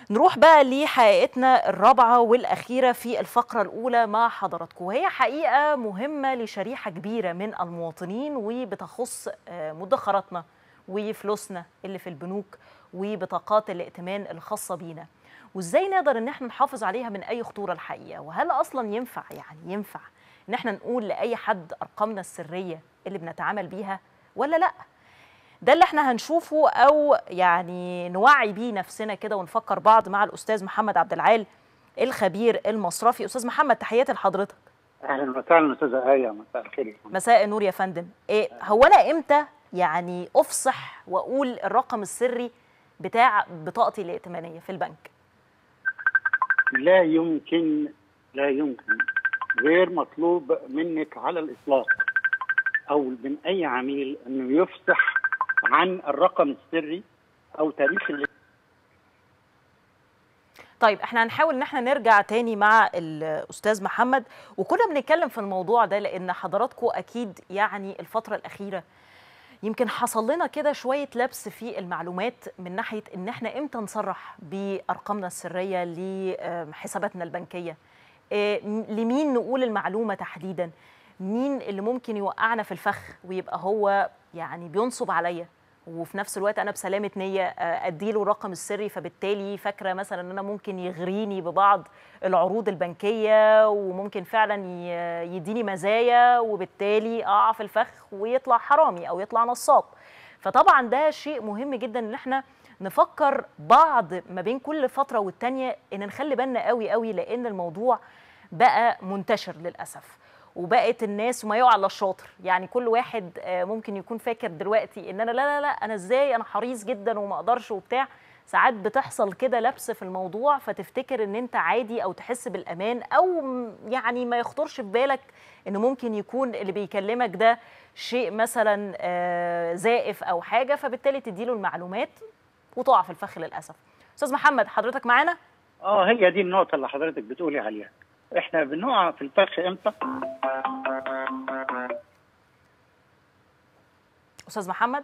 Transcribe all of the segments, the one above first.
نروح بقى لحقيقتنا الرابعة والأخيرة في الفقرة الأولى مع حضراتكم وهي حقيقة مهمة لشريحة كبيرة من المواطنين وبتخص مدخراتنا وفلوسنا اللي في البنوك وبطاقات الائتمان الخاصة بينا وازاي نقدر ان احنا نحافظ عليها من اي خطورة الحقيقة وهل اصلا ينفع يعني ينفع ان احنا نقول لأي حد ارقامنا السرية اللي بنتعامل بيها ولا لأ ده اللي احنا هنشوفه او يعني نوعي بيه نفسنا كده ونفكر بعض مع الاستاذ محمد عبد العال الخبير المصرفي استاذ محمد تحياتي لحضرتك اهلا وسهلا استاذه ايه مساء الخير مساء النور يا فندم إيه هو انا امتى يعني افصح واقول الرقم السري بتاع بطاقتي الائتمانيه في البنك لا يمكن لا يمكن غير مطلوب منك على الاطلاق او من اي عميل انه يفصح عن الرقم السري او تاريخ اللي طيب احنا هنحاول ان احنا نرجع تاني مع الاستاذ محمد وكنا بنتكلم في الموضوع ده لان حضراتكم اكيد يعني الفتره الاخيره يمكن حصل لنا كده شويه لبس في المعلومات من ناحيه ان احنا امتى نصرح بارقامنا السريه لحساباتنا البنكيه لمين نقول المعلومه تحديدا مين اللي ممكن يوقعنا في الفخ ويبقى هو يعني بينصب عليا وفي نفس الوقت انا بسلامه نيه اديله الرقم السري فبالتالي فاكره مثلا ان انا ممكن يغريني ببعض العروض البنكيه وممكن فعلا يديني مزايا وبالتالي اقع في الفخ ويطلع حرامي او يطلع نصاب فطبعا ده شيء مهم جدا ان احنا نفكر بعض ما بين كل فتره والتانيه ان نخلي بالنا قوي قوي لان الموضوع بقى منتشر للاسف وبقت الناس وما يقع الا الشاطر يعني كل واحد ممكن يكون فاكر دلوقتي ان انا لا لا لا انا ازاي انا حريص جدا وما اقدرش وبتاع ساعات بتحصل كده لبس في الموضوع فتفتكر ان انت عادي او تحس بالامان او يعني ما يخطرش في بالك ان ممكن يكون اللي بيكلمك ده شيء مثلا زائف او حاجه فبالتالي تديله المعلومات وتقع في الفخ للاسف استاذ محمد حضرتك معانا اه هي دي النقطه اللي حضرتك بتقولي عليها احنا بنقع في الفخ امتى استاذ محمد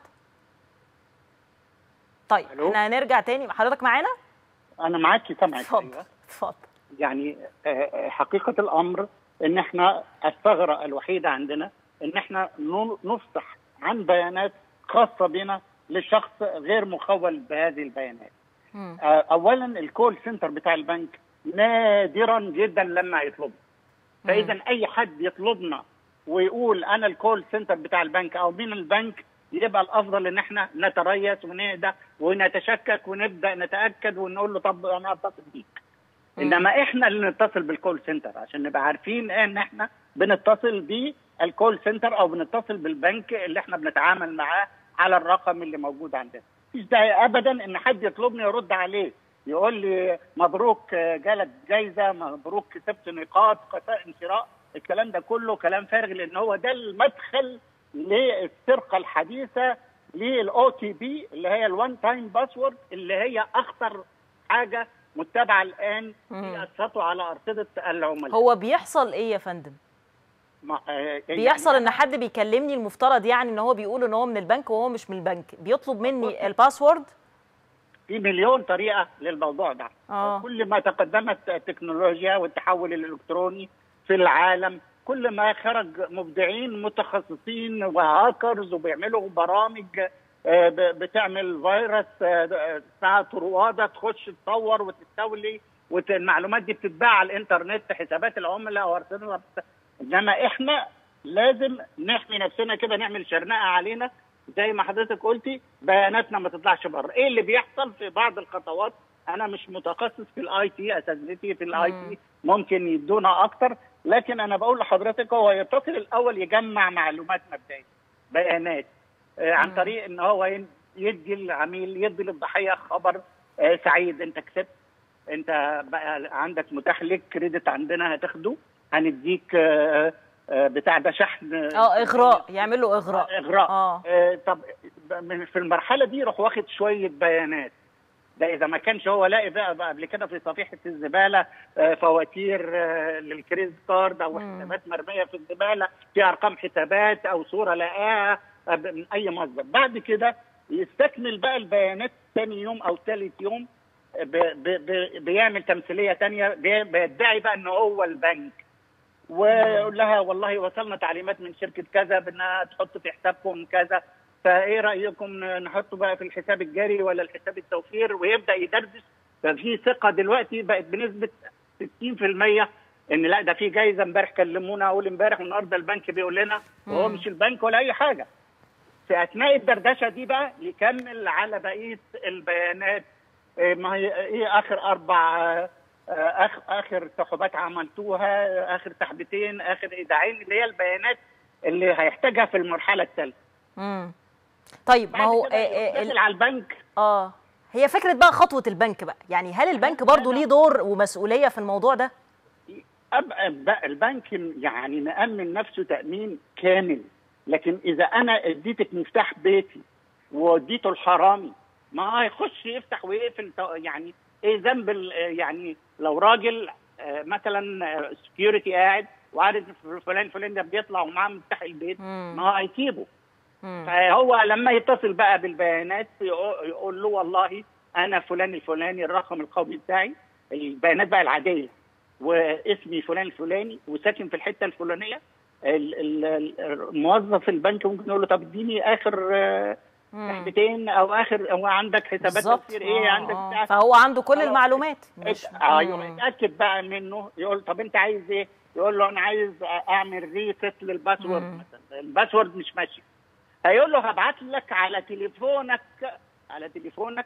طيب ألو؟ احنا هنرجع تاني حضرتك معانا انا معاكي سامعك اتفضل اتفضل يعني آه، حقيقه الامر ان احنا الثغره الوحيده عندنا ان احنا ن- نفصح عن بيانات خاصه بنا لشخص غير مخول بهذه البيانات مم. آه، اولا الكول سنتر بتاع البنك نادرا جدا لما يطلبنا فاذا اي حد يطلبنا ويقول انا الكول سنتر بتاع البنك او من البنك يبقى الافضل ان احنا نتريث ونهدى ونتشكك ونبدا نتاكد ونقول له طب انا اتصل بيك انما احنا اللي نتصل بالكول سنتر عشان نبقى عارفين ان احنا بنتصل بالكول سنتر او بنتصل بالبنك اللي احنا بنتعامل معاه على الرقم اللي موجود عندنا مفيش داعي ابدا ان حد يطلبني يرد عليه يقول لي مبروك آه، جالك جايزه مبروك كسبت نقاط خسائر شراء الكلام ده كله كلام فارغ لان هو ده المدخل للسرقه الحديثه للاو تي بي اللي هي الوان تايم باسورد اللي هي اخطر حاجه متبعه الان مم. في السطو على ارصده العملاء هو بيحصل ايه يا فندم ما- آه، يعني بيحصل ان حد بيكلمني المفترض يعني ان هو بيقول ان هو من البنك وهو مش من البنك بيطلب مني الباسورد في مليون طريقه للموضوع ده آه. كل ما تقدمت التكنولوجيا والتحول الالكتروني في العالم كل ما خرج مبدعين متخصصين وهاكرز وبيعملوا برامج آه، ب- بتعمل فيروس آه، اسمها طروادة تخش تصور وتستولي والمعلومات دي بتتباع على الانترنت حسابات العملاء وارصدتها بت- انما احنا لازم نحمي نفسنا كده نعمل شرنقه علينا زي ما حضرتك قلتي بياناتنا ما تطلعش بره ايه اللي بيحصل في بعض الخطوات انا مش متخصص في الاي تي اساتذتي في الاي تي ممكن يدونا اكتر لكن انا بقول لحضرتك هو يتصل الاول يجمع معلومات مبدئيه بيانات آه عن طريق ان هو ين- يدي العميل يدي للضحيه خبر آه سعيد انت كسبت انت بقى عندك متاح لك كريدت عندنا هتاخده هنديك آه، آه، بتاع ده شحن اه اغراء يعمل له اغراء اغراء اه آه، طب من- في المرحله دي يروح واخد شويه بيانات ده اذا ما كانش هو لاقي بقى, بقى قبل كده في صفيحه الزباله آه، فواتير آه، للكريدت كارد او مم. حسابات مرميه في الزباله في ارقام حسابات او صوره لقاها آه، من اي مصدر بعد كده يستكمل بقى البيانات ثاني يوم او ثالث يوم ب ب ب بيعمل تمثيليه تانية بي- بيدعي بقى ان هو البنك ويقول لها والله وصلنا تعليمات من شركه كذا بانها تحط في حسابكم كذا فايه رايكم نحطه بقى في الحساب الجاري ولا الحساب التوفير ويبدا يدردش ففي ثقه دلوقتي بقت بنسبه 60% ان لا ده في جايزه امبارح كلمونا اول امبارح والنهارده البنك بيقول لنا وهو مم. مش البنك ولا اي حاجه في اثناء الدردشه دي بقى يكمل على بقيه البيانات إيه ما هي ايه اخر اربع آه، اخر اخر سحوبات عملتوها اخر سحبتين اخر ايداعين اللي هي البيانات اللي هيحتاجها في المرحله الثالثه مم. طيب ما بعد هو كده آه، آه، يتصل على البنك اه هي فكره بقى خطوه البنك بقى يعني هل البنك برضو ليه دور ومسؤوليه في الموضوع ده أبقى الب- البنك يعني مأمن نفسه تأمين كامل لكن إذا أنا اديتك مفتاح بيتي واديته الحرامي ما هيخش يفتح ويقفل طو- يعني ايه ذنب ال- يعني لو راجل آه، مثلا سكيورتي قاعد وعارف فلان فلان ده بيطلع ومعاه مفتاح البيت مم. ما هيسيبه مم. فهو لما يتصل بقى بالبيانات يقو- يقول له والله انا فلان الفلاني الرقم القومي بتاعي البيانات بقى العاديه واسمي فلان الفلاني وساكن في الحته الفلانيه ال- ال- ال- الموظف البنك ممكن يقول له طب اديني اخر آه، مم. سحبتين او اخر او عندك حسابات بالظبط توفير ايه آه، عندك آه. بتاع فهو عنده كل خلاص. المعلومات مش ات- ايوه مم. اتاكد بقى منه يقول طب انت عايز ايه؟ يقول له انا عايز اعمل ريست للباسورد مم. مثلا الباسورد مش ماشي هيقول له هبعت لك على تليفونك على تليفونك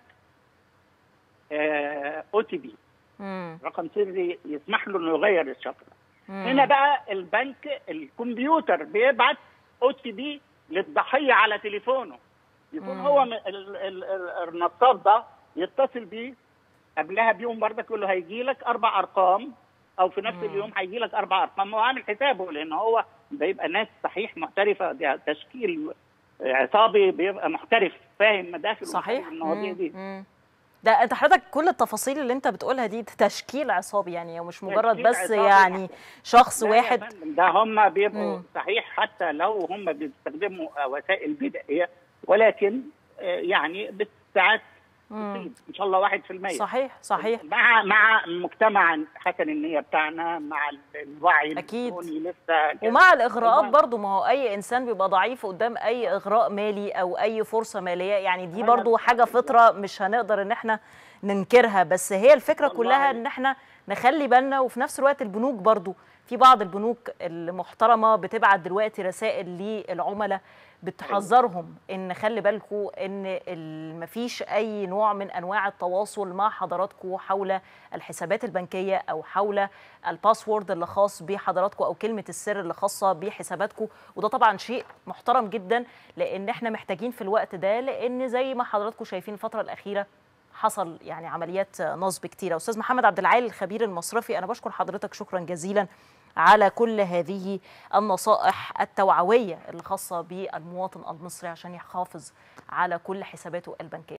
او تي بي مم. رقم سري يسمح له انه يغير الشفره مم. هنا بقى البنك الكمبيوتر بيبعت او تي بي للضحيه على تليفونه يكون مم. هو م- ال- ال- ال- النصاب ده يتصل بيه قبلها بيوم برضك يقول له هيجي لك اربع ارقام او في نفس مم. اليوم هيجي لك اربع ارقام هو عامل حسابه لان هو بيبقى ناس صحيح محترفه ده تشكيل عصابي بيبقى محترف فاهم مداخل صحيح ومخارج المواضيع مم. دي مم. ده انت حضرتك كل التفاصيل اللي انت بتقولها دي تشكيل عصابي يعني ومش مجرد تشكيل بس عصابي يعني شخص لا يا واحد فندم، ده هم بيبقوا مم. صحيح حتى لو هم بيستخدموا وسائل بدائيه ولكن آه، يعني بالساعات مم. تصيب ان شاء الله 1% صحيح صحيح مع مع مجتمع حسن النيه بتاعنا مع الوعي أكيد. الالكتروني لسه كده. ومع الاغراءات طبعاً. برضو ما هو اي انسان بيبقى ضعيف قدام اي اغراء مالي او اي فرصه ماليه يعني دي أنا برضو بتأكد حاجه فطره مش هنقدر ان احنا ننكرها بس هي الفكره والله. كلها ان احنا نخلي بالنا وفي نفس الوقت البنوك برضو في بعض البنوك المحترمه بتبعت دلوقتي رسائل للعملاء بتحذرهم ان خلي بالكم ان ال- مفيش اي نوع من انواع التواصل مع حضراتكم حول الحسابات البنكيه او حول الباسورد اللي خاص بحضراتكم او كلمه السر اللي خاصه بحساباتكم وده طبعا شيء محترم جدا لان احنا محتاجين في الوقت ده لان زي ما حضراتكم شايفين الفتره الاخيره حصل يعني عمليات نصب كتيره استاذ محمد عبد العال الخبير المصرفي انا بشكر حضرتك شكرا جزيلا على كل هذه النصائح التوعويه اللي خاصه بالمواطن المصري عشان يحافظ على كل حساباته البنكيه